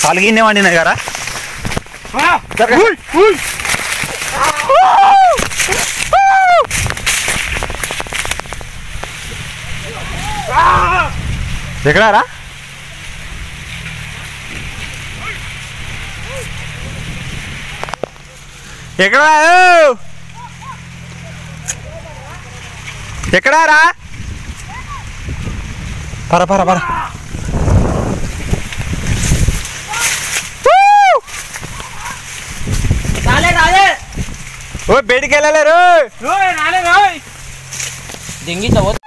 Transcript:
కాలు గిన్నె వండినాయి కదా ఎక్కడారా ఎక్కడా ఓ! ఎక్కడారా పర పర పర రాలే రాలే ఓ బయటికి వెళ్ళలేరు రాలే రాయ్ దింగి చవో